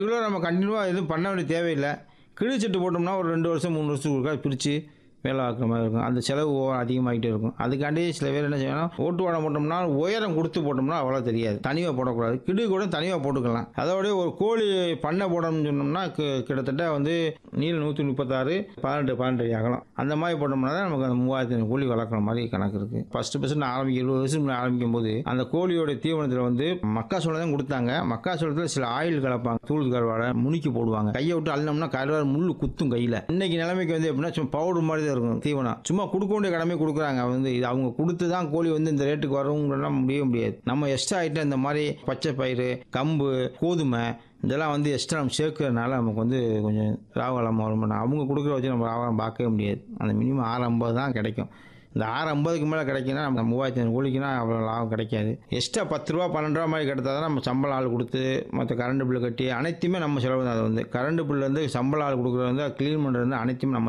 ரெகுலராக நம்ம கண்டினியூவாக எதுவும் பண்ண வேண்டிய தேவையில்லை கிழிச்சிட்டு போட்டோம்னா ஒரு ரெண்டு வருஷம் மூணு வருஷத்துக்கு ஒருக்கா பிரித்து வேலை ஆக்குற மாதிரி இருக்கும் அந்த செலவு ஓவர் அதிகமாகிட்டே இருக்கும் அதுக்காண்டி சில பேர் என்ன செய்யணும் ஓட்டு வாடை போட்டோம்னா உயரம் கொடுத்து போட்டோம்னா அவ்வளோ தெரியாது தனியாக போடக்கூடாது கிடு கூட தனியாக போட்டுக்கலாம் அதோடய ஒரு கோழி பண்ணை போடணும்னு சொன்னோம்னா கி- கிட்டத்தட்ட வந்து நீள நூற்றி முப்பத்தாறு பன்னெண்டு பன்னெண்டு அடி அகலம் அந்த மாதிரி போட்டோம்னா தான் நமக்கு அந்த மூவாயிரத்தி ஐநூறு கோழி வளர்க்குற மாதிரி கணக்கு இருக்குது ஃபஸ்ட்டு ஃபஸ்ட்டு நான் ஆரம்பிக்க இருபது வருஷம் முன்னாடி ஆரம்பிக்கும் போது அந்த கோழியோட தீவனத்தில் வந்து மக்காசோளம் தான் கொடுத்தாங்க மக்காசோளத்தில் சில ஆயில் கலப்பாங்க தூள் கருவாடை முனிக்கி போடுவாங்க கையை விட்டு அள்ளனோம்னா கருவாடு முள்ளு குத்தும் கையில் இன்னைக்கு நிலைமைக்கு வந்து எப்படின்னா சும்மா பவுடர் மாதிரி தான் இருக்கும் தீவனம் சும்மா கொடுக்க வேண்டிய கடமை கொடுக்குறாங்க வந்து இது அவங்க கொடுத்து தான் கோழி வந்து இந்த ரேட்டுக்கு வரவங்கலாம் முடியவே முடியாது நம்ம எக்ஸ்ட்ரா ஐட்டம் இந்த மாதிரி பச்சை பயிறு கம்பு கோதுமை இதெல்லாம் வந்து எக்ஸ்ட்ரா நம்ம சேர்க்கறதுனால நமக்கு வந்து கொஞ்சம் லாபம் வரும் அவங்க கொடுக்குற வச்சு நம்ம லாபம் பார்க்கவே முடியாது அந்த மினிமம் ஆறு ஐம்பது தான் கிடைக்கும் இந்த ஆறு ஐம்பதுக்கு மேலே கிடைக்குன்னா நம்ம மூவாயிரத்தி ஐநூறு கோழிக்குனா அவ்வளோ லாபம் கிடைக்காது எக்ஸ்ட்ரா பத்து ரூபா பன்னெண்டு ரூபா மாதிரி கிடைத்தா தான் நம்ம சம்பளம் ஆள் கொடுத்து மற்ற கரண்ட் பில்லு கட்டி அனைத்துமே நம்ம செலவு தான் அது வந்து கரண்ட் பில்லு வந்து சம்பள ஆள் கொடுக்குறது வந்து க்ளீன் பண்ணுறது வந்து அனைத்துமே நம்ம